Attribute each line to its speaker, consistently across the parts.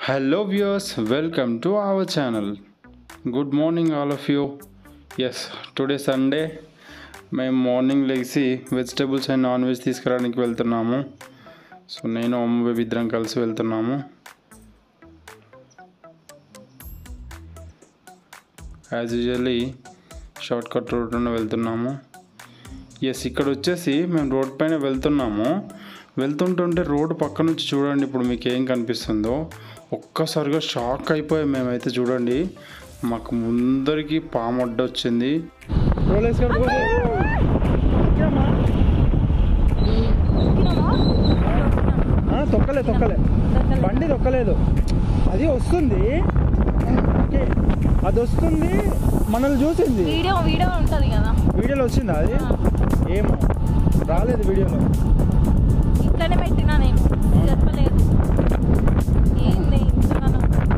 Speaker 1: Hello, viewers, welcome to our channel. Good morning, all of you. Yes today Sunday మేము morning లేచి vegetables and non veg తీసుకురావడానికి వెళ్తున్నాము so నేను అమ్మ baby ఇద్దరం కలిసి వెళ్తున్నాము యాజ్ యూజువల్లీ షార్ట్ కట్ రోడ్లోనే వెళ్తున్నాము ఎస్ ఇక్కడ వచ్చేసి మేము రోడ్ పైన వెళ్తున్నాము వెళ్తుంటుంటే రోడ్డు పక్క నుంచి చూడండి ఇప్పుడు మీకు ఏం కనిపిస్తుందో ఒక్కసారిగా షాక్ అయిపోయాం మేమైతే చూడండి మాకు ముందరికి పాము అడ్డు వచ్చింది
Speaker 2: తొక్కలే తొక్కలే బండి తొక్కలేదు అది వస్తుంది ఓకే అది వస్తుంది మనల్ని చూసింది
Speaker 3: వీడియో వీడియో ఉంటది కదా
Speaker 2: వీడియోలో వచ్చిందా అది ఏమో రాలేదు వీడియోలో
Speaker 3: ఇట్లనే పెట్టినా నేను చెప్పలేదు ఏంది ఇంతగానో?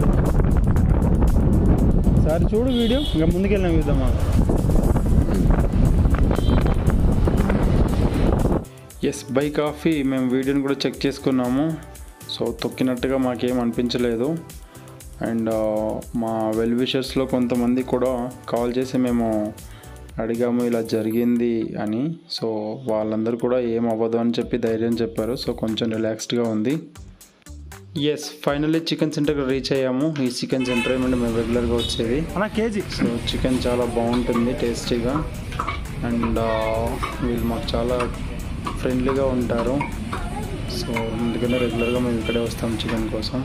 Speaker 2: సరే చూడు వీడియో ఇంకా ముందుకెళ్ళినా చూద్దామా
Speaker 1: ఎస్ బై కాఫీ మేము వీడియోని కూడా చెక్ చేసుకున్నాము సో తొక్కినట్టుగా మాకేం అనిపించలేదు అండ్ మా వెల్ విషర్స్లో కొంతమంది కూడా కాల్ చేసి మేము అడిగాము ఇలా జరిగింది అని సో వాళ్ళందరూ కూడా ఏం అవ్వదు అని చెప్పి ధైర్యం చెప్పారు సో కొంచెం రిలాక్స్డ్గా ఉంది ఎస్ ఫైనల్లీ చికెన్ సెంటర్కి రీచ్ అయ్యాము ఈ చికెన్ సెంటర్ నుండి మేము రెగ్యులర్గా వచ్చేది
Speaker 2: అలా కేజీ
Speaker 1: సో చికెన్ చాలా బాగుంటుంది టేస్టీగా అండ్ వీళ్ళు మాకు చాలా ఫ్రెండ్లీగా ఉంటారు సో అందుకనే రెగ్యులర్గా మేము ఇక్కడే వస్తాం చికెన్ కోసం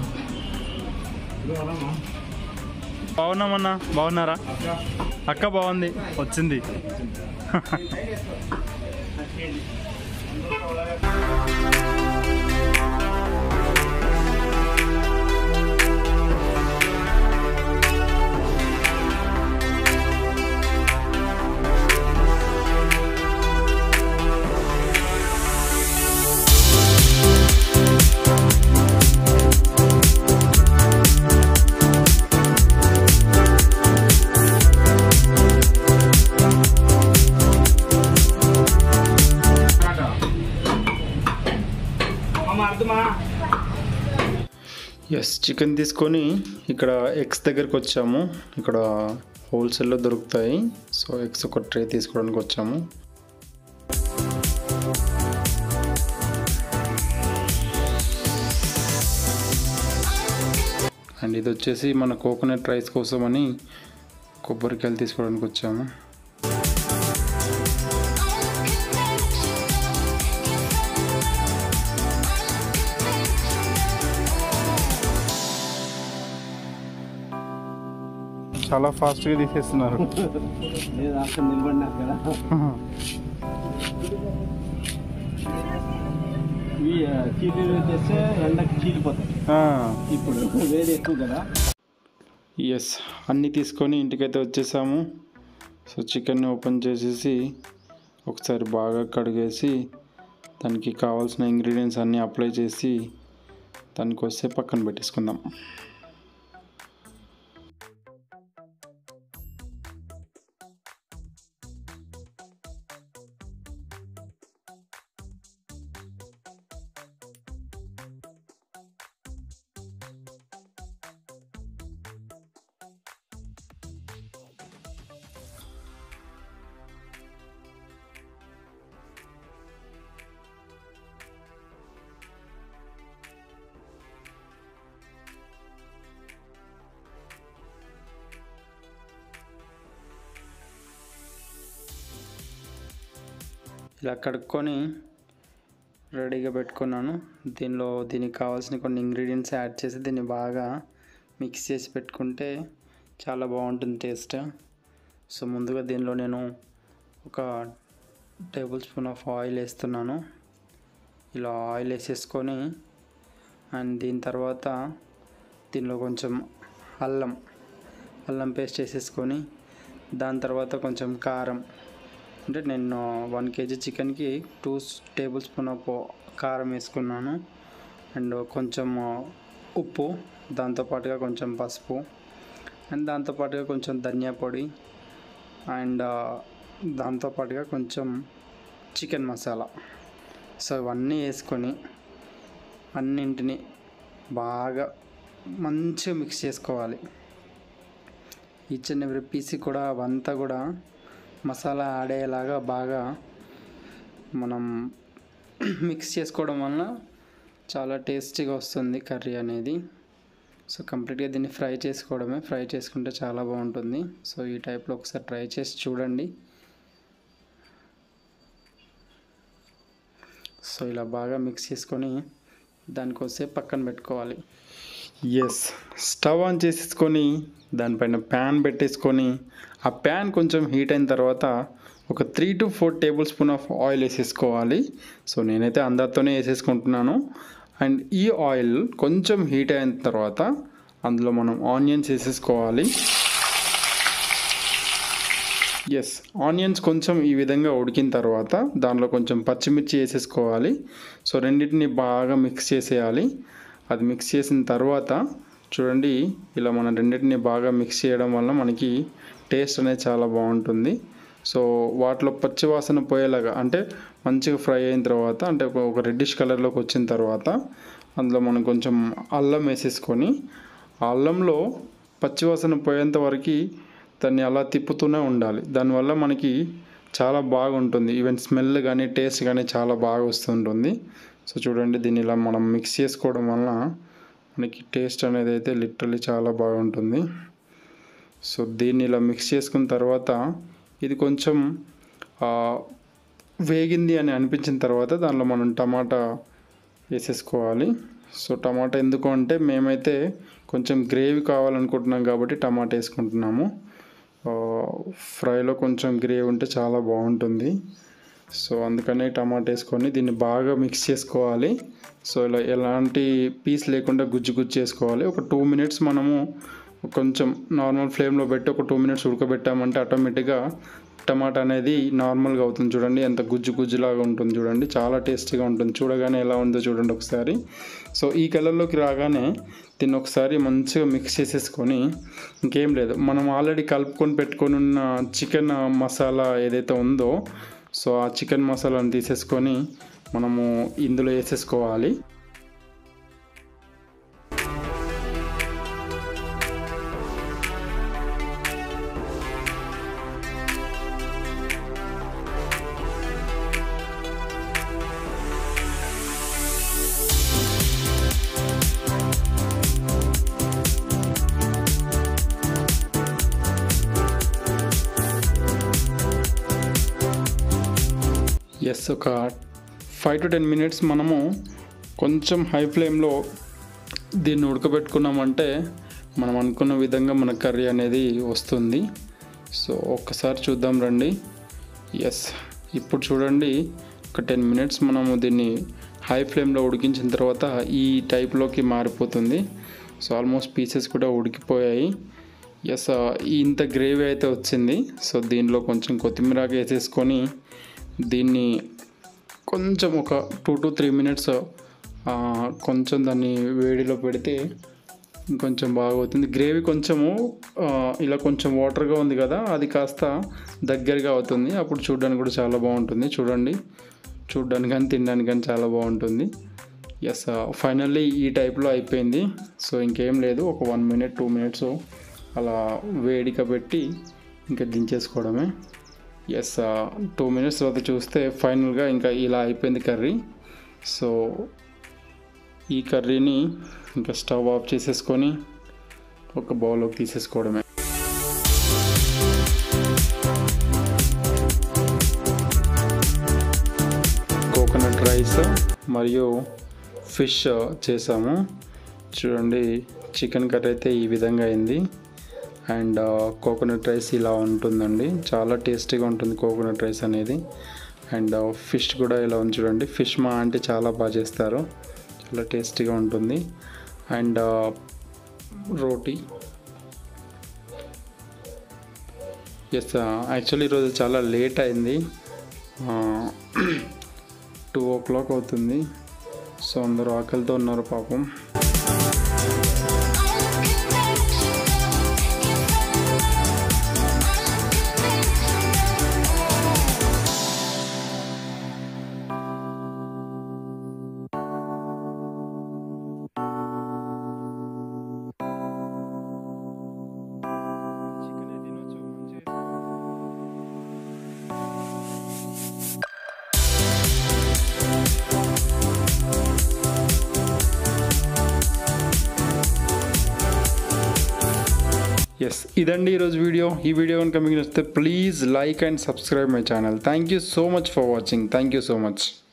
Speaker 2: బాగున్నామన్నా బాగున్నారా అక్క బాగుంది వచ్చింది
Speaker 1: ఎస్ చికెన్ తీసుకొని ఇక్కడ ఎగ్స్ దగ్గరికి వచ్చాము ఇక్కడ హోల్సేల్లో దొరుకుతాయి సో ఎగ్స్ ఒక ట్రే తీసుకోవడానికి వచ్చాము అండ్ ఇది వచ్చేసి మన కోకోనట్ రైస్ కోసం అని కొబ్బరికాయలు తీసుకోవడానికి వచ్చాము
Speaker 2: చాలా ఫాస్ట్గా తీసేస్తున్నారు
Speaker 4: ఇవి చీటీలు వచ్చేస్తే ఎండకి చీలిపోతాయి ఇప్పుడు వేడి ఎక్కువ కదా
Speaker 1: ఎస్ అన్నీ తీసుకొని ఇంటికైతే వచ్చేసాము సో చికెన్ని ఓపెన్ చేసేసి ఒకసారి బాగా కడిగేసి దానికి కావాల్సిన ఇంగ్రీడియంట్స్ అన్నీ అప్లై చేసి దానికి వస్తే పక్కన పెట్టేసుకుందాం ఇలా కడుక్కొని రెడీగా పెట్టుకున్నాను దీనిలో దీనికి కావాల్సిన కొన్ని ఇంగ్రీడియంట్స్ యాడ్ చేసి దీన్ని బాగా మిక్స్ చేసి పెట్టుకుంటే చాలా బాగుంటుంది టేస్ట్ సో ముందుగా దీనిలో నేను ఒక టేబుల్ స్పూన్ ఆఫ్ ఆయిల్ వేస్తున్నాను ఇలా ఆయిల్ వేసేసుకొని అండ్ దీని తర్వాత దీనిలో కొంచెం అల్లం అల్లం పేస్ట్ వేసేసుకొని దాని తర్వాత కొంచెం కారం అంటే నేను వన్ కేజీ చికెన్కి టూ టేబుల్ స్పూన్ ఆఫ్ కారం వేసుకున్నాను అండ్ కొంచెం ఉప్పు దాంతోపాటుగా కొంచెం పసుపు అండ్ దాంతోపాటుగా కొంచెం ధనియా పొడి అండ్ దాంతోపాటుగా కొంచెం చికెన్ మసాలా సో ఇవన్నీ వేసుకొని అన్నింటినీ బాగా మంచిగా మిక్స్ చేసుకోవాలి ఈచ్ అండ్ ఎవ్రీ పీస్ కూడా అవంతా కూడా మసాలా యాడ్ అయ్యేలాగా బాగా మనం మిక్స్ చేసుకోవడం వలన చాలా టేస్టీగా వస్తుంది కర్రీ అనేది సో కంప్లీట్గా దీన్ని ఫ్రై చేసుకోవడమే ఫ్రై చేసుకుంటే చాలా బాగుంటుంది సో ఈ టైప్లో ఒకసారి ట్రై చేసి చూడండి సో ఇలా బాగా మిక్స్ చేసుకొని దానికోసేపు పక్కన పెట్టుకోవాలి ఎస్ స్టవ్ ఆన్ చేసేసుకొని దానిపైన ప్యాన్ పెట్టేసుకొని ఆ ప్యాన్ కొంచెం హీట్ అయిన తర్వాత ఒక three to four tablespoon of oil వేసేసుకోవాలి సో నేనైతే అందరితోనే వేసేసుకుంటున్నాను అండ్ ఈ ఆయిల్ కొంచెం హీట్ అయిన తర్వాత అందులో మనం ఆనియన్స్ వేసేసుకోవాలి ఎస్ ఆనియన్స్ కొంచెం ఈ విధంగా ఉడికిన తర్వాత దానిలో కొంచెం పచ్చిమిర్చి వేసేసుకోవాలి సో రెండింటిని బాగా మిక్స్ చేసేయాలి అది మిక్స్ చేసిన తర్వాత చూడండి ఇలా మనం రెండింటిని బాగా మిక్స్ చేయడం వల్ల మనకి టేస్ట్ అనేది చాలా బాగుంటుంది సో వాటిలో పచ్చి వాసన పోయేలాగా అంటే మంచిగా ఫ్రై అయిన తర్వాత అంటే ఒక ఒక రెడ్డిష్ కలర్లోకి వచ్చిన తర్వాత అందులో మనం కొంచెం అల్లం వేసేసుకొని ఆ అల్లంలో పచ్చి వాసన పోయేంత వరకు దాన్ని అలా తిప్పుతూనే ఉండాలి దానివల్ల మనకి చాలా బాగుంటుంది ఈవెన్ స్మెల్ కానీ టేస్ట్ కానీ చాలా బాగా వస్తుంటుంది సో చూడండి దీన్ని ఇలా మనం మిక్స్ చేసుకోవడం వల్ల మనకి టేస్ట్ అనేది అయితే లిటరలీ చాలా బాగుంటుంది సో దీన్ని ఇలా మిక్స్ చేసుకున్న తర్వాత ఇది కొంచెం ఆ, వేగింది అని అనిపించిన తర్వాత దానిలో మనం టమాటా వేసేసుకోవాలి సో టమాటా ఎందుకు అంటే మేమైతే కొంచెం గ్రేవీ కావాలనుకుంటున్నాం కాబట్టి టమాటా వేసుకుంటున్నాము ఆ, ఫ్రైలో కొంచెం గ్రేవీ ఉంటే చాలా బాగుంటుంది సో అందుకని టమాటా వేసుకొని దీన్ని బాగా మిక్స్ చేసుకోవాలి సో ఇలా ఎలాంటి పీస్ లేకుండా గుజ్జు గుజ్జు చేసుకోవాలి ఒక టూ మినిట్స్ మనము కొంచెం నార్మల్ ఫ్లేమ్లో పెట్టి ఒక టూ మినిట్స్ ఉడకబెట్టామంటే ఆటోమేటిక్గా టమాటా అనేది నార్మల్గా అవుతుంది చూడండి ఎంత గుజ్జు గుజ్జులాగా ఉంటుంది చూడండి చాలా టేస్టీగా ఉంటుంది చూడగానే ఎలా ఉందో చూడండి ఒకసారి సో ఈ కలర్లోకి రాగానే దీన్ని ఒకసారి మంచిగా మిక్స్ చేసేసుకొని ఇంకేం లేదు మనం ఆల్రెడీ కలుపుకొని పెట్టుకొని ఉన్న చికెన్ మసాలా ఏదైతే ఉందో సో ఆ చికెన్ మసాలాను తీసేసుకొని మనము ఇందులో వేసేసుకోవాలి ఎస్ ఒక ఫైవ్ టు టెన్ మినిట్స్ మనము కొంచెం హై ఫ్లేమ్లో దీన్ని ఉడకబెట్టుకున్నామంటే మనం అనుకున్న విధంగా మన కర్రీ అనేది వస్తుంది సో ఒక్కసారి చూద్దాం రండి ఎస్ ఇప్పుడు చూడండి ఒక టెన్ మినిట్స్ మనము దీన్ని హై ఫ్లేమ్లో ఉడికించిన తర్వాత ఈ టైప్లోకి మారిపోతుంది సో ఆల్మోస్ట్ పీసెస్ కూడా ఉడికిపోయాయి ఎస్ ఇంత గ్రేవీ అయితే వచ్చింది సో దీనిలో కొంచెం కొత్తిమీర వేసేసుకొని దీన్ని కొంచెం ఒక టూ టు త్రీ మినిట్స్ కొంచెం దాన్ని వేడిలో పెడితే ఇంకొంచెం బాగా అవుతుంది గ్రేవీ కొంచెము ఆ, ఇలా కొంచెం వాటర్గా ఉంది కదా అది కాస్త దగ్గరగా అవుతుంది అప్పుడు చూడడానికి కూడా చాలా బాగుంటుంది చూడండి చూడడానికి కానీ తినడానికి కానీ చాలా బాగుంటుంది ఎస్ ఫైనల్లీ ఈ టైప్లో అయిపోయింది సో ఇంకేం లేదు ఒక వన్ మినిట్ టూ మినిట్స్ అలా వేడిక పెట్టి ఇంకా దించేసుకోవడమే ఎస్ టూ మినిట్స్ తర్వాత చూస్తే ఫైనల్గా ఇంకా ఇలా అయిపోయింది కర్రీ సో ఈ కర్రీని ఇంకా స్టవ్ ఆఫ్ చేసేసుకొని ఒక బౌల్లోకి తీసేసుకోవడమే కోకోనట్ రైస్ మరియు ఫిష్ చేసాము చూడండి చికెన్ కర్రీ అయితే ఈ విధంగా అయింది అండ్ కోకోనట్ రైస్ ఇలా ఉంటుందండి చాలా టేస్టీగా ఉంటుంది కోకోనట్ రైస్ అనేది అండ్ ఫిష్ కూడా ఇలా ఉంది చూడండి ఫిష్ మా అంటే చాలా బాగా చేస్తారు చాలా టేస్టీగా ఉంటుంది అండ్ రోటీ ఎస్ యాక్చువల్లీ ఈరోజు చాలా లేట్ అయింది టూ ఓ క్లాక్ అవుతుంది సో అందరూ ఆకలితో ఉన్నారు పాపం ఎస్ ఇదండి ఈరోజు వీడియో ఈ వీడియో కనుక మీకు నచ్చితే please like and subscribe my channel thank you so much for watching thank you so much